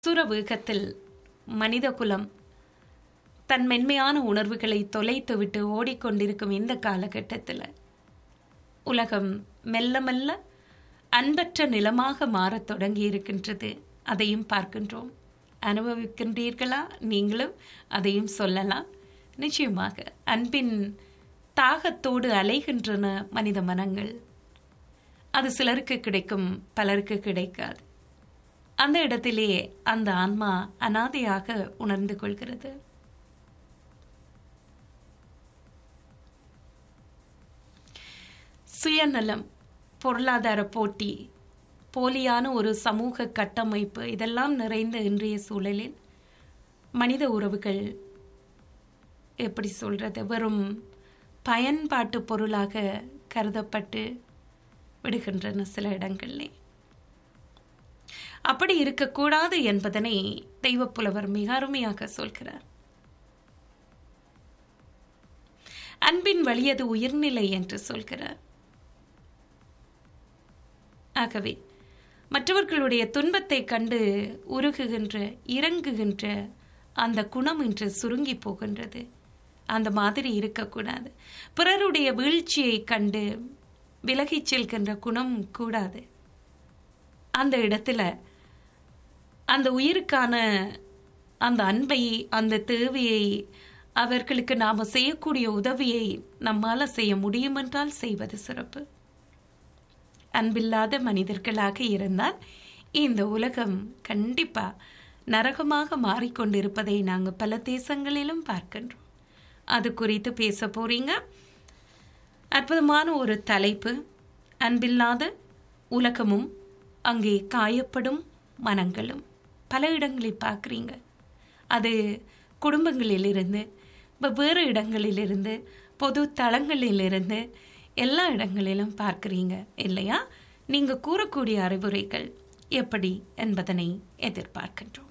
சுரவேகத்தில் மனித குலம் தன் மென்மையான உணர்வுகளை தொலைத்துவிட்டு ஓடிக்கொண்டிருக்கும் இந்த காலகட்டத்தில் உலகம் மெல்ல மெல்ல அன்பற்ற நிலமாக மாறத் தொடங்கி இருக்கின்றது அதையும் பார்க்கின்றோம் அனுபவிக்கின்றீர்களா நீங்களும் அதையும் சொல்லலாம் நிச்சயமாக அன்பின் தாகத்தோடு அலைகின்றன மனித மனங்கள் அது சிலருக்கு கிடைக்கும் பலருக்கு கிடைக்காது அந்த இடத்திலே அந்த ஆன்மா அனாதையாக உணர்ந்து கொள்கிறது சுயநலம் பொருளாதார போட்டி போலியான ஒரு சமூக கட்டமைப்பு இதெல்லாம் நிறைந்த இன்றைய சூழலில் மனித உறவுகள் எப்படி சொல்றது வெறும் பயன்பாட்டு பொருளாக கருதப்பட்டு விடுகின்றன சில இடங்களிலே அப்படி இருக்கக்கூடாது என்பதனை தெய்வப்புலவர் மிக அருமையாக சொல்கிறார் அன்பின் வழியது உயிர்நிலை என்று சொல்கிறார் ஆகவே மற்றவர்களுடைய துன்பத்தை கண்டு உருகுகின்ற இறங்குகின்ற அந்த குணம் இன்று சுருங்கி போகின்றது அந்த மாதிரி இருக்கக்கூடாது பிறருடைய வீழ்ச்சியை கண்டு விலகிச் செல்கின்ற குணம் கூடாது அந்த இடத்துல அந்த உயிருக்கான அந்த அன்பை அந்த தேவையை அவர்களுக்கு நாம் செய்யக்கூடிய உதவியை நம்மால் செய்ய முடியும் என்றால் செய்வது சிறப்பு அன்பில்லாத மனிதர்களாக இருந்தால் இந்த உலகம் கண்டிப்பா நரகமாக மாறிக்கொண்டிருப்பதை நாங்கள் பல தேசங்களிலும் பார்க்கின்றோம் அது குறித்து பேச போறீங்க அற்புதமான ஒரு தலைப்பு அன்பில்லாத உலகமும் அங்கே காயப்படும் மனங்களும் பல இடங்களில் பார்க்குறீங்க அது குடும்பங்களிலிருந்து வெவ்வேறு இடங்களிலிருந்து பொது தளங்களிலிருந்து எல்லா இடங்களிலும் பார்க்குறீங்க இல்லையா நீங்கள் கூறக்கூடிய அறிவுரைகள் எப்படி என்பதனை எதிர்பார்க்கின்றோம்